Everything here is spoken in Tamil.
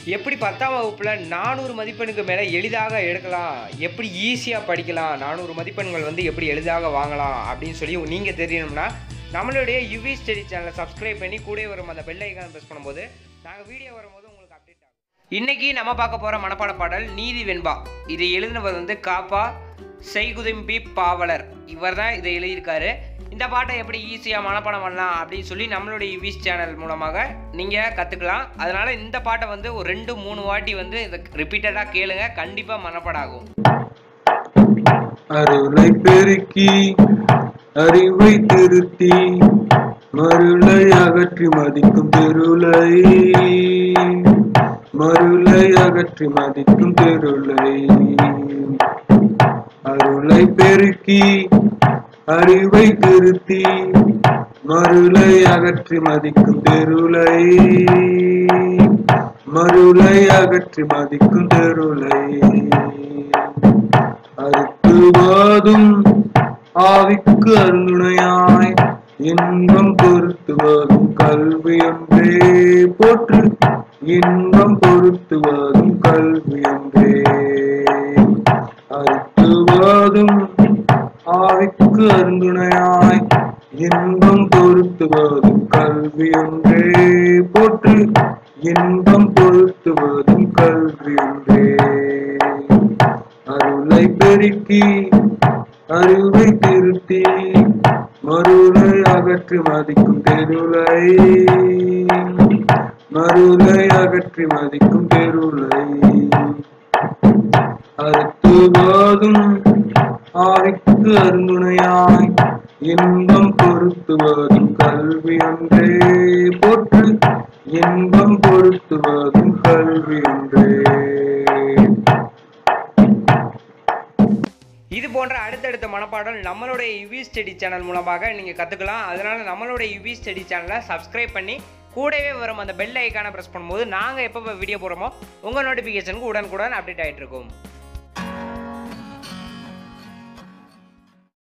எப்படி பத்தாம் வகுப்பில் நானூறு மதிப்பெண்ணுக்கு மேலே எளிதாக எடுக்கலாம் எப்படி ஈஸியாக படிக்கலாம் நானூறு மதிப்பெண்கள் வந்து எப்படி எளிதாக வாங்கலாம் அப்படின்னு சொல்லி நீங்கள் தெரியணும்னா நம்மளுடைய யுவி ஸ்டடி சேனலை சப்ஸ்கிரைப் பண்ணி கூட வரும் அந்த பெல் ஐக்கான் ப்ரெஸ் பண்ணும்போது நாங்கள் வீடியோ வரும்போது உங்களுக்கு அப்டேட் ஆகும் இன்னைக்கு நம்ம பார்க்க போகிற மனப்பாட பாடல் நீதி வெண்பா இதை எழுதினவர் வந்து காப்பா செய்குதும்பி பாவலர் இவர் தான் இதை எழுதியிருக்காரு இந்த பாட்டை எப்படி ஈஸியாக மனப்பாடம் பண்ணலாம் அப்படின்னு சொல்லி நம்மளுடைய யுவிஸ் சேனல் மூலமாக நீங்கள் கற்றுக்கலாம் அதனால் இந்த பாட்டை வந்து ஒரு ரெண்டு மூணு வாட்டி வந்து இதை ரிப்பீட்டடாக கேளுங்க கண்டிப்பாக மனப்பாடம் ஆகும் அருளை பெருக்கி அறிவை திருத்தி மருளை அகற்றி மதிக்கும் தெருளை மருளை அகற்றி மதிக்கும் தெருளை அருளை பெருக்கி அறிவை திருத்தி மருளை அகற்றி மதிக்கும் தெருளை மருளை அகற்றி மதிக்கும் தெருளை அறுத்துவாதும் ஆவிக்கு அருணுணையாய் இன்பம் பொருத்துவதும் கல்வி ஒன்றே போற்று இன்பம் பொருத்துவதும் கல்வி ஒன்றே அறுத்துவாதும் ஆவிக்கு அருந்துணையாய் இன்பம் பொருத்துவதும் கல்வி ஒன்றே போற்று இன்பம் பொருத்துவதும் கல்வி ஒன்றே அருளை பெருக்கி அறிவை திருத்தி மருளை அகற்றி மதிக்கும் தெருளை மருளை அகற்றி மதிக்கும் தெருளை அறுத்துவாதும் ஆவிக்கு அருந்துணையாய் இன்பம் பொருத்துவதும் கல்வி ஒன்றே போற்று இன்பம் பொருத்துவதும் கல்வி ஒன்றே இது போன்ற அடுத்தடுத்த மனப்பாடல் நம்மளுடைய யுவி ஸ்டடி சேனல் மூலமாக நீங்கள் கற்றுக்கலாம் அதனால் நம்மளுடைய யுவி ஸ்டடி சேனலை சப்ஸ்கிரைப் பண்ணி கூடவே வரும் அந்த பெல் ஐக்கானை ப்ரெஸ் பண்ணும்போது நாங்கள் எப்போ வீடியோ போடுறோமோ உங்கள் நோட்டிஃபிகேஷனுக்கு உடனுக்குடன் அப்டேட் ஆகிட்டு இருக்கும்